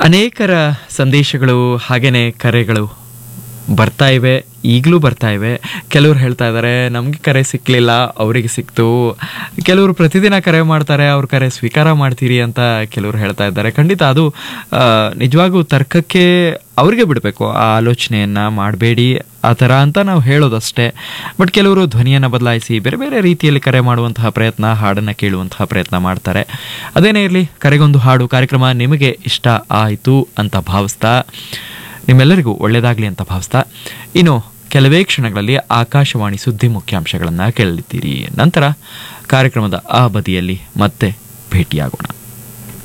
ಅನೇಕರ ಸಂದೇಶಗಳು ಹಾಗೇನೆ ಕರೆಗಳು ಬರ್ತಾ ಇವೆ ಈಗಲೂ ಬರ್ತಾ ಇವೆ ಕೆಲವ್ರು ಹೇಳ್ತಾ ಇದ್ದಾರೆ ನಮಗೆ ಕರೆ ಸಿಕ್ಕಲಿಲ್ಲ ಅವರಿಗೆ ಸಿಕ್ತು ಕೆಲವರು ಪ್ರತಿದಿನ ಕರೆ ಮಾಡ್ತಾರೆ ಅವ್ರ ಕರೆ ಸ್ವೀಕಾರ ಮಾಡ್ತೀರಿ ಅಂತ ಕೆಲವರು ಹೇಳ್ತಾ ಇದ್ದಾರೆ ಖಂಡಿತ ಅದು ಆ, ನಿಜವಾಗೂ ತರ್ಕಕ್ಕೆ ಅವ್ರಿಗೆ ಬಿಡಬೇಕು ಆ ಆಲೋಚನೆಯನ್ನು ಮಾಡಬೇಡಿ ಆ ಥರ ಅಂತ ನಾವು ಹೇಳೋದಷ್ಟೇ ಬಟ್ ಕೆಲವರು ಧ್ವನಿಯನ್ನು ಬದಲಾಯಿಸಿ ಬೇರೆ ಬೇರೆ ರೀತಿಯಲ್ಲಿ ಕರೆ ಮಾಡುವಂತಹ ಪ್ರಯತ್ನ ಹಾಡನ್ನು ಕೇಳುವಂತಹ ಪ್ರಯತ್ನ ಮಾಡ್ತಾರೆ ಅದೇನೇ ಇರಲಿ ಕರೆಗೊಂದು ಹಾಡು ಕಾರ್ಯಕ್ರಮ ನಿಮಗೆ ಇಷ್ಟ ಆಯಿತು ಅಂತ ಭಾವಿಸ್ತಾ ನಿಮ್ಮೆಲ್ಲರಿಗೂ ಒಳ್ಳೆಯದಾಗಲಿ ಅಂತ ಭಾವಿಸ್ತಾ ಇನ್ನು ಕೆಲವೇ ಕ್ಷಣಗಳಲ್ಲಿ ಆಕಾಶವಾಣಿ ಸುದ್ದಿ ಮುಖ್ಯಾಂಶಗಳನ್ನು ಕೇಳಲಿದ್ದೀರಿ ನಂತರ ಕಾರ್ಯಕ್ರಮದ ಆ ಬದಿಯಲ್ಲಿ ಮತ್ತೆ ಭೇಟಿಯಾಗೋಣ